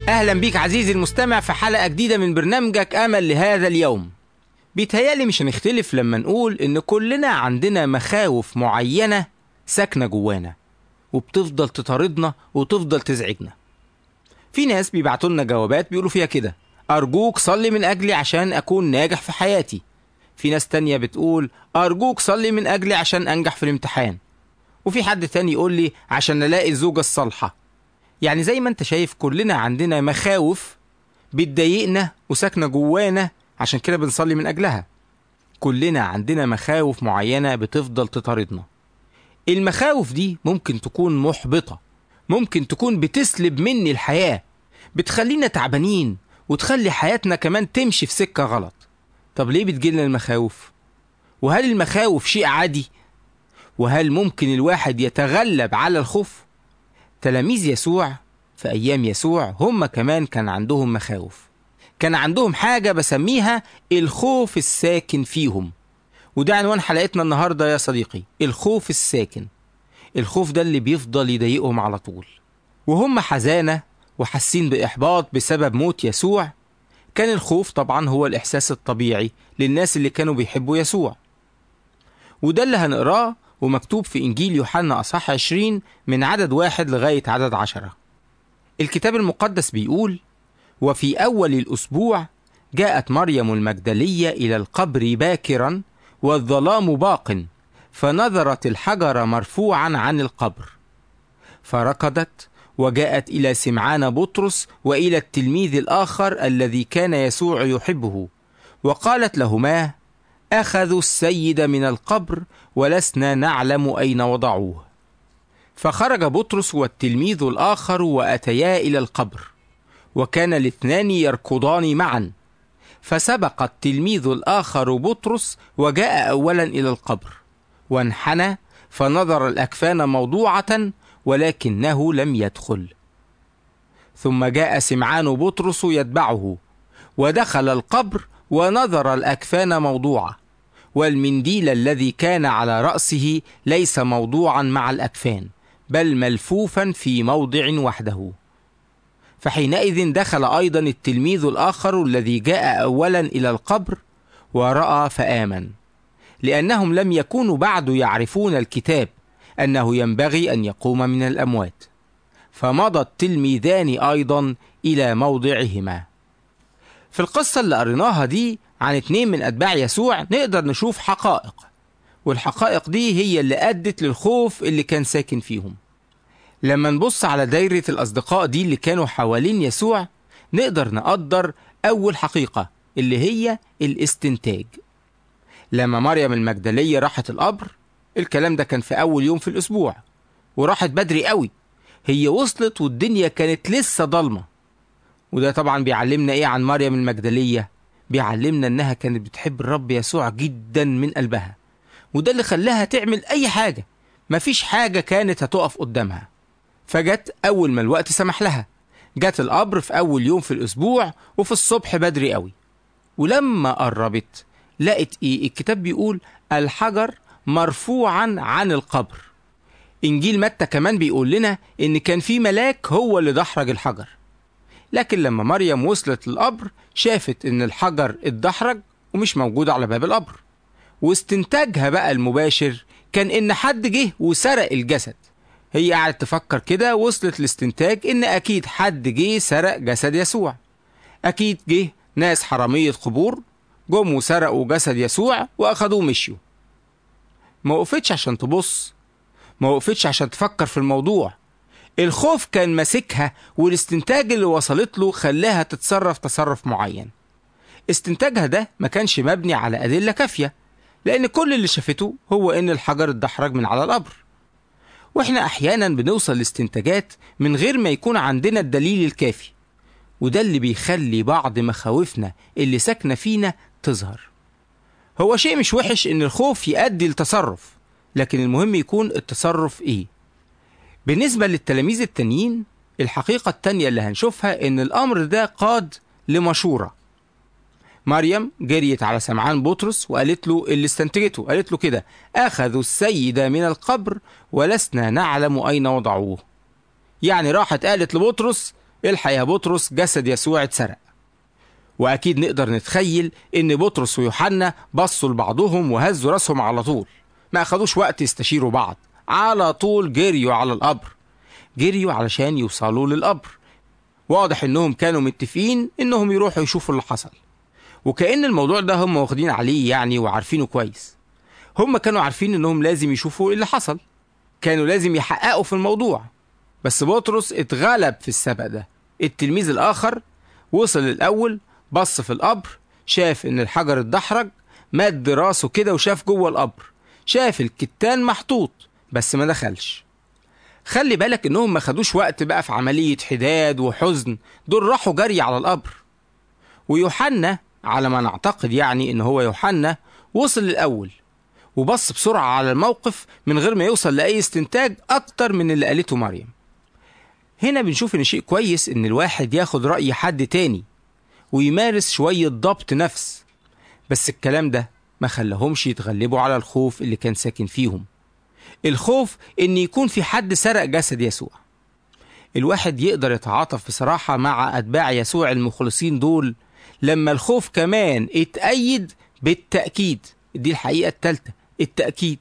أهلا بيك عزيزي المستمع في حلقة جديدة من برنامجك أمل لهذا اليوم بيتهيألي مش هنختلف لما نقول إن كلنا عندنا مخاوف معينة ساكنة جوانا وبتفضل تطاردنا وتفضل تزعجنا في ناس بيبعتوا لنا جوابات بيقولوا فيها كده أرجوك صلي من أجلي عشان أكون ناجح في حياتي في ناس تانية بتقول أرجوك صلي من أجلي عشان أنجح في الامتحان وفي حد تاني يقول لي عشان ألاقي الزوجة الصالحة يعني زي ما انت شايف كلنا عندنا مخاوف بتضايقنا وساكنة جوانا عشان كده بنصلي من أجلها كلنا عندنا مخاوف معينة بتفضل تطاردنا المخاوف دي ممكن تكون محبطة ممكن تكون بتسلب مني الحياة بتخلينا تعبانين وتخلي حياتنا كمان تمشي في سكة غلط طب ليه بتجيلنا المخاوف؟ وهل المخاوف شيء عادي؟ وهل ممكن الواحد يتغلب على الخوف؟ تلاميذ يسوع في أيام يسوع هم كمان كان عندهم مخاوف كان عندهم حاجة بسميها الخوف الساكن فيهم وده عنوان حلقتنا النهاردة يا صديقي الخوف الساكن الخوف ده اللي بيفضل يضايقهم على طول وهم حزانة وحاسين بإحباط بسبب موت يسوع كان الخوف طبعا هو الإحساس الطبيعي للناس اللي كانوا بيحبوا يسوع وده اللي هنقراه ومكتوب في إنجيل يوحنا أصحاح 20 من عدد واحد لغاية عدد عشرة الكتاب المقدس بيقول وفي أول الأسبوع جاءت مريم المجدلية إلى القبر باكرا والظلام باق فنظرت الحجر مرفوعا عن القبر فركضت وجاءت إلى سمعان بطرس وإلى التلميذ الآخر الذي كان يسوع يحبه وقالت لهما أخذوا السيد من القبر ولسنا نعلم أين وضعوه فخرج بطرس والتلميذ الآخر وأتيا إلى القبر وكان الاثنان يركضان معا فسبق التلميذ الآخر بطرس وجاء أولا إلى القبر وانحنى فنظر الأكفان موضوعة ولكنه لم يدخل ثم جاء سمعان بطرس يتبعه ودخل القبر ونظر الأكفان موضوعة والمنديل الذي كان على رأسه ليس موضوعا مع الأكفان بل ملفوفا في موضع وحده فحينئذ دخل أيضا التلميذ الآخر الذي جاء أولا إلى القبر ورأى فآمن لأنهم لم يكونوا بعد يعرفون الكتاب أنه ينبغي أن يقوم من الأموات فمضى التلميذان أيضا إلى موضعهما في القصة اللي قريناها دي عن اتنين من أتباع يسوع نقدر نشوف حقائق والحقائق دي هي اللي أدت للخوف اللي كان ساكن فيهم لما نبص على دايرة الأصدقاء دي اللي كانوا حوالين يسوع نقدر نقدر أول حقيقة اللي هي الاستنتاج لما مريم المجدلية راحت القبر الكلام ده كان في أول يوم في الأسبوع وراحت بدري قوي هي وصلت والدنيا كانت لسه ضلمة وده طبعا بيعلمنا ايه عن مريم المجدلية بيعلمنا انها كانت بتحب الرب يسوع جدا من قلبها وده اللي خلاها تعمل اي حاجة مفيش حاجة كانت هتقف قدامها فجت اول ما الوقت سمح لها جت القبر في اول يوم في الاسبوع وفي الصبح بدري قوي ولما قربت لقت ايه الكتاب بيقول الحجر مرفوعا عن القبر انجيل متى كمان بيقول لنا ان كان في ملاك هو اللي دحرج الحجر لكن لما مريم وصلت للقبر شافت ان الحجر اتدحرج ومش موجود على باب القبر واستنتاجها بقى المباشر كان ان حد جه وسرق الجسد هي قعدت تفكر كده وصلت لاستنتاج ان اكيد حد جه سرق جسد يسوع اكيد جه ناس حرامية قبور جم وسرقوا جسد يسوع واخدوه مشيوا ما وقفتش عشان تبص ما وقفتش عشان تفكر في الموضوع الخوف كان ماسكها والاستنتاج اللي وصلت له خلاها تتصرف تصرف معين استنتاجها ده ما كانش مبني على أدلة كافية لأن كل اللي شافته هو إن الحجر اتدحرج من على القبر وإحنا أحيانا بنوصل لاستنتاجات من غير ما يكون عندنا الدليل الكافي وده اللي بيخلي بعض مخاوفنا اللي ساكنة فينا تظهر هو شيء مش وحش إن الخوف يؤدي لتصرف لكن المهم يكون التصرف إيه بالنسبة للتلاميذ التانيين الحقيقة التانية اللي هنشوفها إن الأمر ده قاد لمشورة مريم جريت على سمعان بطرس وقالت له اللي استنتجته قالت له كده أخذوا السيد من القبر ولسنا نعلم أين وضعوه يعني راحت قالت لبطرس الحق يا بطرس جسد يسوع اتسرق وأكيد نقدر نتخيل إن بطرس ويوحنا بصوا لبعضهم وهزوا راسهم على طول ما أخدوش وقت يستشيروا بعض على طول جريوا على القبر جريوا علشان يوصلوا للقبر واضح إنهم كانوا متفقين إنهم يروحوا يشوفوا اللي حصل وكأن الموضوع ده هم واخدين عليه يعني وعارفينه كويس هم كانوا عارفين إنهم لازم يشوفوا اللي حصل كانوا لازم يحققوا في الموضوع بس بطرس اتغلب في السبق ده التلميذ الآخر وصل الأول بص في القبر شاف إن الحجر اتدحرج مد راسه كده وشاف جوه القبر شاف الكتان محطوط بس ما دخلش خلي بالك إنهم ما خدوش وقت بقى في عملية حداد وحزن دول راحوا جري على القبر ويوحنا على ما نعتقد يعني إن هو يوحنا وصل الأول وبص بسرعة على الموقف من غير ما يوصل لأي استنتاج أكتر من اللي قالته مريم هنا بنشوف إن شيء كويس إن الواحد ياخد رأي حد تاني ويمارس شوية ضبط نفس بس الكلام ده ما خلاهمش يتغلبوا على الخوف اللي كان ساكن فيهم الخوف إن يكون في حد سرق جسد يسوع الواحد يقدر يتعاطف بصراحة مع أتباع يسوع المخلصين دول لما الخوف كمان اتأيد بالتأكيد دي الحقيقة التالتة التأكيد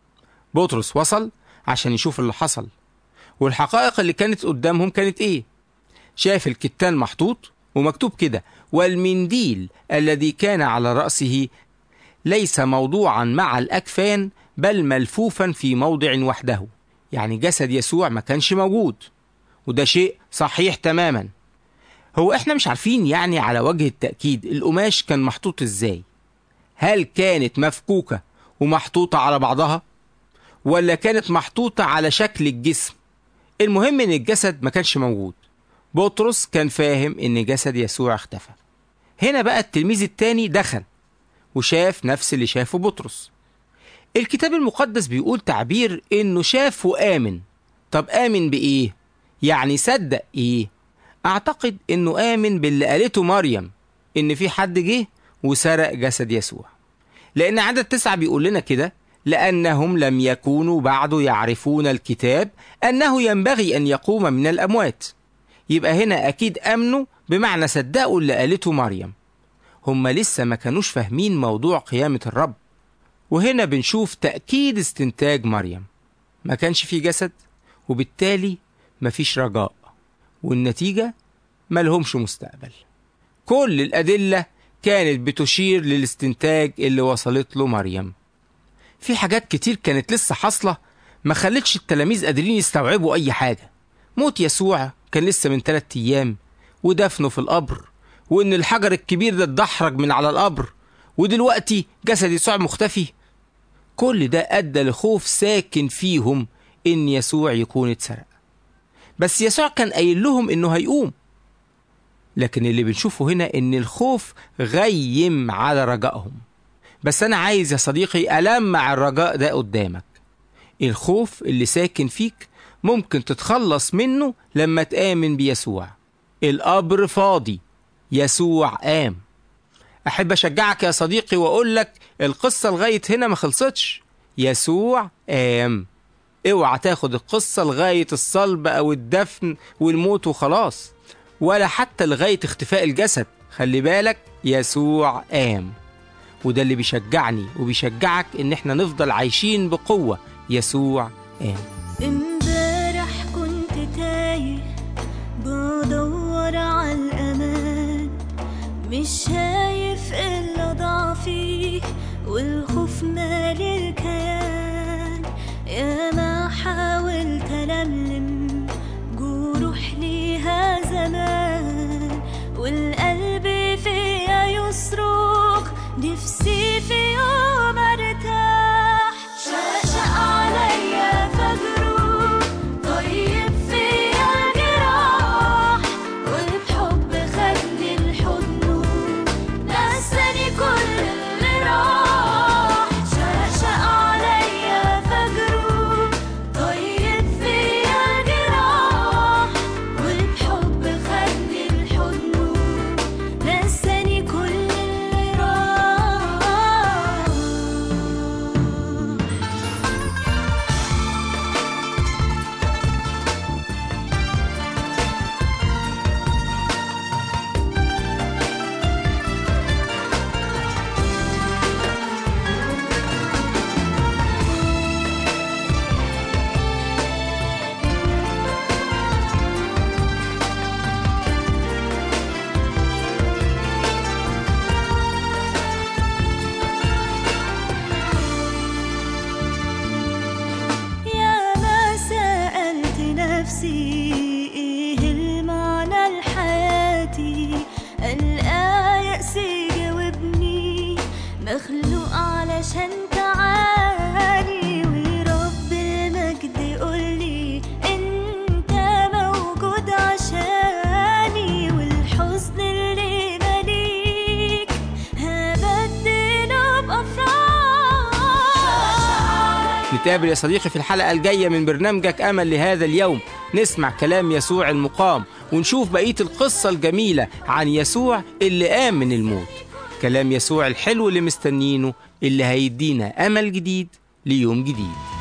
بطرس وصل عشان يشوف اللي حصل والحقائق اللي كانت قدامهم كانت ايه شاف الكتان محطوط ومكتوب كده والمنديل الذي كان على رأسه ليس موضوعا مع الأكفان بل ملفوفا في موضع وحده يعني جسد يسوع ما كانش موجود وده شيء صحيح تماما هو احنا مش عارفين يعني على وجه التأكيد القماش كان محطوط ازاي هل كانت مفكوكة ومحطوطة على بعضها ولا كانت محطوطة على شكل الجسم المهم ان الجسد ما كانش موجود بطرس كان فاهم ان جسد يسوع اختفى هنا بقى التلميذ التاني دخل وشاف نفس اللي شافه بطرس الكتاب المقدس بيقول تعبير انه شاف وآمن طب آمن بإيه؟ يعني صدق إيه؟ أعتقد إنه آمن باللي قالته مريم إن في حد جه وسرق جسد يسوع لأن عدد تسعة بيقول لنا كده لأنهم لم يكونوا بعد يعرفون الكتاب أنه ينبغي أن يقوم من الأموات يبقى هنا أكيد أمنوا بمعنى صدقوا اللي قالته مريم هم لسه ما كانوش فاهمين موضوع قيامة الرب وهنا بنشوف تأكيد استنتاج مريم ما كانش في جسد وبالتالي مفيش رجاء والنتيجة ملهمش مستقبل كل الأدلة كانت بتشير للاستنتاج اللي وصلت له مريم في حاجات كتير كانت لسه حاصلة ما خلتش التلاميذ قادرين يستوعبوا أي حاجة موت يسوع كان لسه من ثلاثة أيام ودفنه في القبر وإن الحجر الكبير ده اتدحرج من على القبر ودلوقتي جسد يسوع مختفي كل ده أدى لخوف ساكن فيهم إن يسوع يكون اتسرق بس يسوع كان قايل لهم إنه هيقوم لكن اللي بنشوفه هنا إن الخوف غيم على رجائهم بس أنا عايز يا صديقي ألمع الرجاء ده قدامك الخوف اللي ساكن فيك ممكن تتخلص منه لما تآمن بيسوع القبر فاضي يسوع قام أحب أشجعك يا صديقي وأقول لك القصة لغاية هنا ما خلصتش يسوع قام اوعى تاخد القصة لغاية الصلب أو الدفن والموت وخلاص ولا حتى لغاية اختفاء الجسد خلي بالك يسوع قام وده اللي بيشجعني وبيشجعك ان احنا نفضل عايشين بقوة يسوع قام امبارح كنت تايه بدور على الأمان مش شايف إلا ضعفي والخوف مالي الكيان يا ما حاولت ألملم جروح ليها زمان والقلب فيا يصرخ نفسي في يوم ارتاح شقشق عليا فجره طيب فيا جراح والحب خدني لحضنه نتقابل يا صديقي في الحلقة الجاية من برنامجك أمل لهذا اليوم نسمع كلام يسوع المقام ونشوف بقية القصة الجميلة عن يسوع اللي قام من الموت كلام يسوع الحلو اللي مستنينه اللي هيدينا أمل جديد ليوم جديد